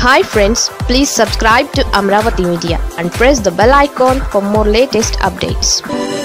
hi friends please subscribe to Amaravati media and press the bell icon for more latest updates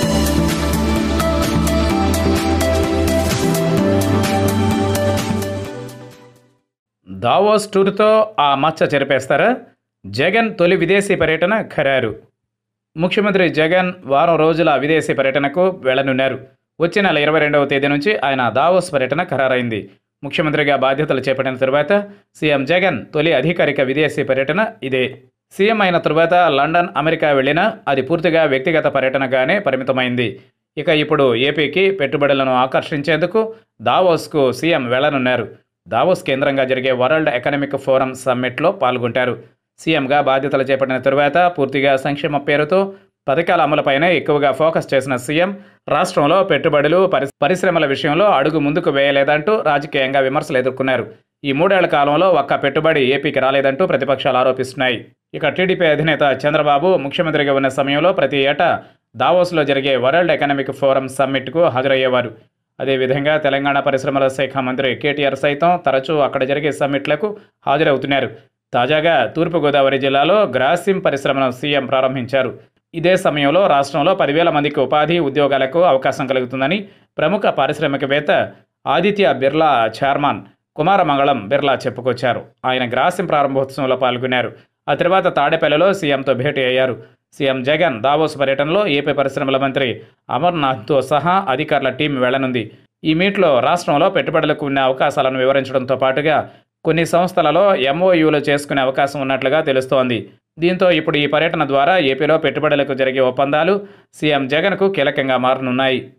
Davos టూర్తో ఆ మచ్చ చెరిపేస్తారా జగన్ తొలి విదేశీ పర్యటన ఖరారు ముఖ్యమంత్రి జగన్ వారం రోజుల విదేశీ పర్యటనకు వెళ్లనున్నారు వచ్చే నెల ఇరవై రెండవ తేదీ నుంచి ఆయన దావోస్ పర్యటన ఖరారైంది ముఖ్యమంత్రిగా బాధ్యతలు చేపట్టిన తరువాత సీఎం జగన్ తొలి అధికారిక విదేశీ పర్యటన ఇదే సీఎం అయిన తరువాత లండన్ అమెరికా వెళ్ళినా అది పూర్తిగా వ్యక్తిగత పర్యటనగానే పరిమితమైంది ఇక ఇప్పుడు ఏపీకి పెట్టుబడులను ఆకర్షించేందుకు దావోస్కు సీఎం వెళ్లనున్నారు దావోస్ కేంద్రంగా జరిగే వరల్డ్ ఎకనామిక్ ఫోరం సమ్మిట్లో పాల్గొంటారు సీఎంగా బాధ్యతలు చేపట్టిన తరువాత పూర్తిగా సంక్షేమ పేరుతో పథకాల అమలుపైనే ఎక్కువగా ఫోకస్ చేసిన సీఎం రాష్ట్రంలో పెట్టుబడులు పరిస్- పరిశ్రమల విషయంలో అడుగు ముందుకు వేయలేదంటూ రాజకీయంగా విమర్శలు ఎదుర్కొన్నారు ఈ మూడేళ్ల కాలంలో ఒక్క పెట్టుబడి ఏపీకి రాలేదంటూ ప్రతిపక్షాలు ఆరోపిస్తున్నాయి ఇక టీడీపీ అధినేత చంద్రబాబు ముఖ్యమంత్రిగా ఉన్న సమయంలో ప్రతి ఏటా దావోస్లో జరిగే వరల్డ్ ఎకనామిక్ ఫోరం సమ్మిట్కు హాజరయ్యేవారు అదేవిధంగా తెలంగాణ పరిశ్రమల శాఖ మంత్రి కేటీఆర్ సైతం తరచూ అక్కడ జరిగే సమ్మిట్లకు హాజరవుతున్నారు తాజాగా తూర్పుగోదావరి జిల్లాలో గ్రాసిం పరిశ్రమను సీఎం ప్రారంభించారు ఇదే సమయంలో రాష్ట్రంలో పదివేల మందికి ఉపాధి ఉద్యోగాలకు అవకాశం కలుగుతుందని ప్రముఖ పారిశ్రామికవేత్త ఆదిత్య బిర్లా చైర్మన్ కుమారమంగళం బిర్లా చెప్పుకొచ్చారు ఆయన గ్రాసిం ప్రారంభోత్సవంలో పాల్గొన్నారు ఆ తర్వాత తాడేపల్లిలో సీఎంతో భేటీ అయ్యారు సీఎం జగన్ దావోస్ పర్యటనలో ఏపీ పరిశ్రమల మంత్రి అమర్నాథ్తో సహా అధికారుల టీం వెళ్లనుంది ఈ మీట్లో రాష్ట్రంలో పెట్టుబడులకు ఉన్న అవకాశాలను వివరించడంతో పాటుగా కొన్ని సంస్థలలో ఎంఓయూలు చేసుకునే అవకాశం ఉన్నట్లుగా తెలుస్తోంది దీంతో ఇప్పుడు ఈ పర్యటన ద్వారా ఏపీలో పెట్టుబడులకు జరిగే ఒప్పందాలు సీఎం జగన్కు కీలకంగా మారనున్నాయి